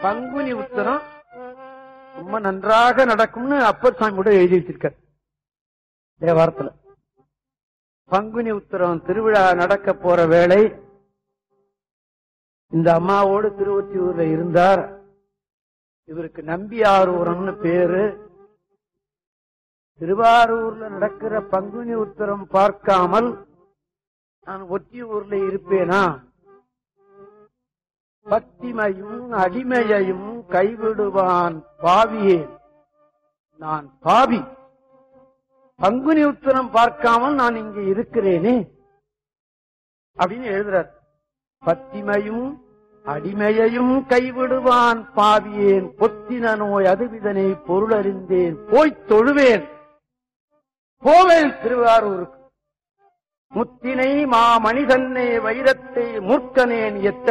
பங்குனி உத்தரம் ரொம்ப நன்றாக நடக்கும்னு அப்பர் சாமி கூட எழுதி வச்சிருக்கார் தேவாரத்துல பங்குனி உத்தரம் திருவிழா நடக்க போற வேளை இந்த அம்மாவோடு திருவொற்றியூர்ல இருந்தார் இவருக்கு நம்பியாரூரம்னு பேரு திருவாரூர்ல நடக்கிற பங்குனி உத்தரம் பார்க்காமல் நான் ஒற்றியூர்ல இருப்பேனா பத்திமையும் அடிமையையும் கைவிடுவான் பாவியே நான் பாவி பங்குனி உத்தரம் பார்க்காமல் நான் இங்க இருக்கிறேனே அப்படின்னு எழுதுறார் பத்திமையும் அடிமையையும் கைவிடுவான் பாவியேன் பொத்தின நோய் அதுவிதனை பொருளறிந்தேன் போய்த் தொழுவேன் போவேன் திருவாரூருக்கு முத்தினை மா மனிதன்னே வைரத்தை முற்கனேன் எத்த